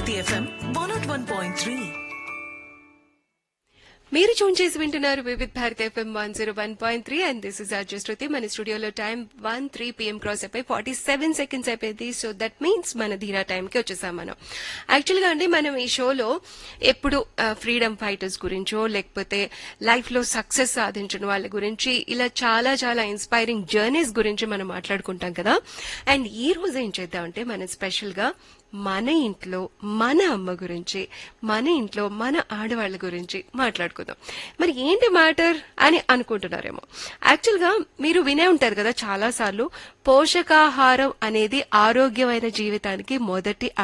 Bharati FM one naught one point three మీరు tune చేసి వింటున్నారు Vividh Bharat FM one zero one point three and this is Arju Shruti మన స్టూడియోలో time one three PM cross అయిపోయి forty seven seconds అయిపోయింది so that means మన ధీరా టైంకి వచ్చేసాం మనం యాక్చువల్గా అండి మనం ఈ షోలో ఎప్పుడు ఫ్రీడమ్ ఫైటర్స్ గురించో లేకపోతే లైఫ్ లో సక్సెస్ సాధించిన వాళ్ళ గురించి ఇలా చాలా చాలా ఇన్స్పైరింగ్ జర్నీస్ గురించి మనం మాట్లాడుకుంటాం కదా అండ్ ఈ రోజు ఏం చేద్దామంటే మనం స్పెషల్ గా మన ఇంట్లో మన అమ్మ గురించి మన ఇంట్లో మన ఆడవాళ్ళ గురించి మాట్లాడుకుందాం మరి ఏంటి మ్యాటర్ అని అనుకుంటున్నారేమో యాక్చువల్ గా మీరు వినే ఉంటారు కదా చాలా సార్లు పోషకాహారం అనేది ఆరోగ్యమైన జీవితానికి మొదటి